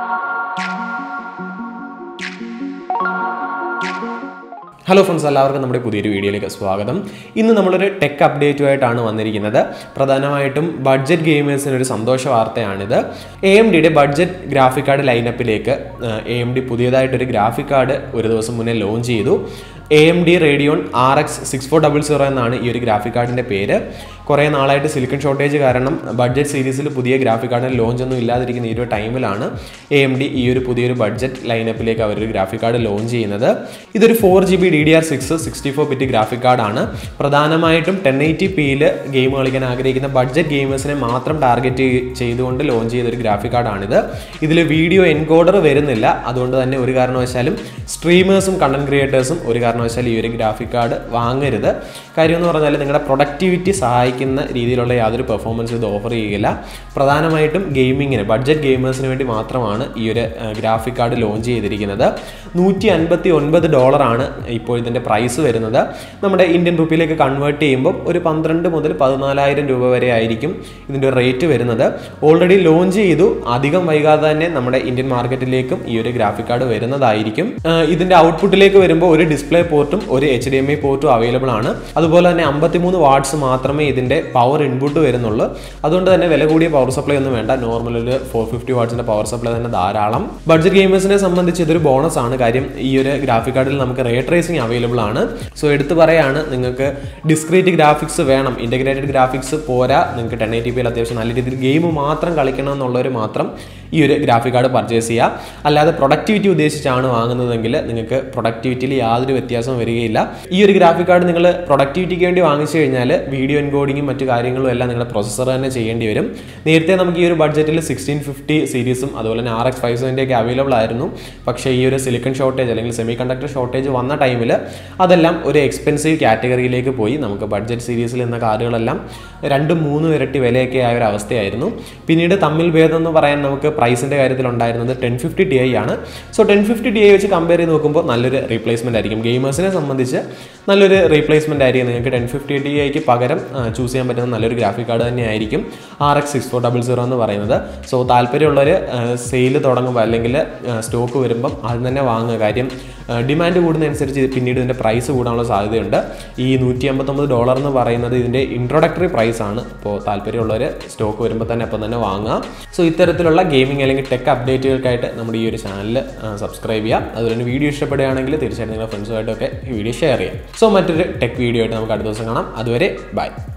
hello friends എല്ലാവർക്കും നമ്മുടെ പുതിയൊരു വീഡിയോയിലേക്ക് സ്വാഗതം ഇന്ന് നമ്മളൊരു ടെക് അപ്ഡേറ്റുമായിട്ടാണ് വന്നിരിക്കുന്നത് പ്രധാനമായിട്ടും ബഡ്ജറ്റ് ഗെയിമേഴ്സിന് ഒരു സന്തോഷ വാർത്തയാണിത് എ എം ഡിയുടെ ബഡ്ജറ്റ് ഗ്രാഫിക് കാർഡ് ലൈനപ്പിലേക്ക് എ എം ഡി പുതിയതായിട്ടൊരു ഗ്രാഫിക് കാർഡ് ഒരു ദിവസം മുന്നേ ലോഞ്ച് ചെയ്തു A M D Radeon R X six four double zero എന്നാണ് ഈ ഒരു ഗ്രാഫിക് കാർഡിൻ്റെ പേര് കുറേ നാളായിട്ട് സിലിക്കൺ ഷോർട്ടേജ് കാരണം ബഡ്ജറ്റ് സീരീസിൽ പുതിയ ഗ്രാഫിക് കാർഡിന് ലോഞ്ച് ഒന്നും ഇല്ലാതിരിക്കുന്ന ഈ ഒരു ടൈമിലാണ് എ എം ഡി ഈ ഒരു പുതിയൊരു ബഡ്ജറ്റ് ലൈനപ്പിലേക്ക് അവരൊരു ഗ്രാഫിക് കാർഡ് ലോഞ്ച് ചെയ്യുന്നത് ഇതൊരു four G B D D R six sixty four bit graphic കാർഡാണ് പ്രധാനമായിട്ടും ടെൻ എയ്റ്റി പിയിൽ ഗെയിം കളിക്കാൻ ആഗ്രഹിക്കുന്ന ബഡ്ജറ്റ് ഗെയിമേഴ്സിനെ മാത്രം ടാർഗറ്റ് ചെയ്തുകൊണ്ട് ലോഞ്ച് ചെയ്തൊരു ഗ്രാഫിക് കാർഡാണിത് ഇതിൽ വീഡിയോ എൻകോഡർ വരുന്നില്ല അതുകൊണ്ട് തന്നെ ഒരു കാരണവശാലും സ്ട്രീമേഴ്സും കണ്ടന്റ് ക്രിയേറ്റേഴ്സും ഒരു കാരണവശാലും ഈ ഒരു ഗ്രാഫിക് കാർഡ് വാങ്ങരുത് കാര്യം എന്ന് പറഞ്ഞാൽ നിങ്ങളുടെ പ്രൊഡക്ടിവിറ്റി സഹായിക്കുന്ന രീതിയിലുള്ള യാതൊരു പെർഫോമൻസും ഇത് ഓഫർ ചെയ്യുകയില്ല പ്രധാനമായിട്ടും ഗെയിമിങ്ങിന് ബഡ്ജറ്റ് ഗെയിമേഴ്സിന് വേണ്ടി മാത്രമാണ് ഈ ഒരു ഗ്രാഫിക് കാർഡ് ലോഞ്ച് ചെയ്തിരിക്കുന്നത് നൂറ്റി അൻപത്തി ഒൻപത് ഡോളറാണ് ഇപ്പോൾ ഇതിൻ്റെ പ്രൈസ് വരുന്നത് നമ്മുടെ ഇന്ത്യൻ റുപ്പിയിലേക്ക് കൺവേർട്ട് ചെയ്യുമ്പോൾ ഒരു പന്ത്രണ്ട് മുതൽ പതിനാലായിരം രൂപ വരെ ആയിരിക്കും ഇതിൻ്റെ റേറ്റ് വരുന്നത് ഓൾറെഡി ലോഞ്ച് ചെയ്തു അധികം വൈകാതെ തന്നെ നമ്മുടെ ഇന്ത്യൻ മാർക്കറ്റിലേക്കും ഈ ഒരു ഗ്രാഫിക് കാർഡ് വരുന്നതായിരിക്കും ആഹ് ഇതിൻ്റെ ഔട്ട്പുട്ടിലേക്ക് വരുമ്പോൾ ഒരു ഡിസ്പ്ലേ പോർട്ടും ഒരു എച്ച് ഡി എം ഐ പോർട്ടും അവൈലബിൾ ആണ് അതുപോലെ തന്നെ അമ്പത്തിമൂന്ന് വാട്ട്സ് മാത്രമേ ഇതിൻ്റെ പവർ ഇൻപുട്ട് വരുന്നുള്ളൂ അതുകൊണ്ട് തന്നെ വില കൂടിയ പവർ സപ്ലൈ ഒന്നും വേണ്ട നോർമൽ ഒരു ഫോർ ഫിഫ്റ്റി വാട്ട്സിൻ്റെ പവർ സപ്ലൈ തന്നെ ധാരാളം ബഡ്ജറ്റ് ഗെയിമേഴ്സിനെ സംബന്ധിച്ച് ഇതൊരു ബോണസ് ആണ് കാര്യം ഈ ഒരു ഗ്രാഫിക് കാർഡിൽ നമുക്ക് റേ ട്രേസിംഗ് അവൈലബിൾ ആണ് സോ എടുത്തു പറയാണ് നിങ്ങൾക്ക് ഡിസ്ക്രീറ്റ് ഗ്രാഫിക്സ് വേണം ഇൻറ്റഗ്രേറ്റഡ് ഗ്രാഫിക്സ് പോരാ നിങ്ങൾക്ക് ടെൻ എയ്റ്റി പിയിൽ അത്യാവശ്യം നല്ല രീതിയിൽ ഗെയിം മാത്രം കളിക്കണം എന്നുള്ളവർ മാത്രം ഈ ഒരു ഗ്രാഫിക് കാർഡ് പർച്ചേസ് ചെയ്യുക അല്ലാതെ പ്രൊഡക്ടിവിറ്റി ഉദ്ദേശിച്ചാണ് വാങ്ങുന്നതെങ്കിൽ നിങ്ങൾക്ക് പ്രൊഡക്ടിവിറ്റിയിൽ യാതൊരു വ്യത്യാസവും വരികയില്ല ഈ ഒരു ഗ്രാഫിക് കാർഡ് നിങ്ങൾ പ്രൊഡക്ടിവിറ്റിക്ക് വേണ്ടി വാങ്ങിച്ചു കഴിഞ്ഞാൽ വീഡിയോ എൻകോഡിങ്ങും മറ്റു കാര്യങ്ങളും എല്ലാം നിങ്ങളുടെ പ്രൊസസ്സർ തന്നെ ചെയ്യേണ്ടി വരും നേരത്തെ നമുക്ക് ഈ ഒരു ബഡ്ജറ്റിൽ സിക്സ്റ്റീൻ ഫിഫ്റ്റി സീരീസും അതുപോലെ തന്നെ ആർ എക്സ് ഫൈവ് സെവൻ്റെ ഒക്കെ അവൈലബിൾ ആയിരുന്നു പക്ഷേ ഈ ഒരു സിലിക്കൺ ഷോർട്ടേജ് അല്ലെങ്കിൽ സെമി കണ്ടക്ടർ ഷോർട്ടേജ് വന്ന ടൈമിൽ അതെല്ലാം ഒരു എക്സ്പെൻസീവ് കാറ്റഗറിയിലേക്ക് പോയി നമുക്ക് ബഡ്ജറ്റ് സീരീസിൽ എന്ന കാറുകളെല്ലാം രണ്ടും മൂന്നും ഇരട്ടി വിലയൊക്കെ ആയ ഒരു അവസ്ഥയായിരുന്നു പിന്നീട് തമ്മിൽ ഭേദം എന്ന് പറയാൻ നമുക്ക് പ്രൈസിൻ്റെ കാര്യത്തിൽ ഉണ്ടായിരുന്നത് ടെൻ ഫിഫ്റ്റി ടി ഐ ആണ് so ten fifty T I വെച്ച് കമ്പയർ ചെയ്ത് നോക്കുമ്പോൾ നല്ലൊരു റീപ്ലേസ്മെൻ്റ് ആയിരിക്കും ഗെയിമേഴ്സിനെ സംബന്ധിച്ച് നല്ലൊരു റീപ്ലേസ്മെൻ്റ് ആയിരിക്കും നിങ്ങൾക്ക് ടെൻ ഫിഫ്റ്റി ടി ഐക്ക് പകരം ചൂസ് ചെയ്യാൻ പറ്റുന്ന നല്ലൊരു ഗ്രാഫിക് കാർഡ് തന്നെയായിരിക്കും R X six four double zero എന്ന് പറയുന്നത് സോ താല്പര്യമുള്ളവർ സെയിൽ തുടങ്ങുമ്പോൾ അല്ലെങ്കിൽ സ്റ്റോക്ക് വരുമ്പം ആദ്യം തന്നെ വാങ്ങുക കാര്യം ഡിമാൻഡ് കൂടുന്നതനുസരിച്ച് പിന്നീട് ഇതിൻ്റെ പ്രൈസ് കൂടാനുള്ള സാധ്യതയുണ്ട് ഈ നൂറ്റി അമ്പത്തൊമ്പത് ഡോളർ എന്ന് പറയുന്നത് ഇതിൻ്റെ ഇൻട്രൊഡക്ടറി പ്രൈസ് ആണ് അപ്പോൾ താല്പര്യമുള്ളവർ സ്റ്റോക്ക് വരുമ്പോൾ തന്നെ അപ്പം തന്നെ വാങ്ങുക സോ ഇത്തരത്തിലുള്ള ഗെയിമിംഗ് അല്ലെങ്കിൽ ടെക് അപ്ഡേറ്റുകൾക്കായിട്ട് നമ്മുടെ ഈ ഒരു ചാനൽ സബ്സ്ക്രൈബ് ചെയ്യുക അതുപോലെ തന്നെ വീഡിയോ ഇഷ്ടപ്പെടുകയാണെങ്കിൽ തീർച്ചയായിട്ടും നിങ്ങളുടെ ഫ്രണ്ട്സുമായിട്ടൊക്കെ ഈ വീഡിയോ ഷെയർ ചെയ്യാം സോ മറ്റൊരു ടെക് വീഡിയോ ആയിട്ട് നമുക്ക് അടുത്ത ദിവസം കാണാം അതുവരെ ബൈ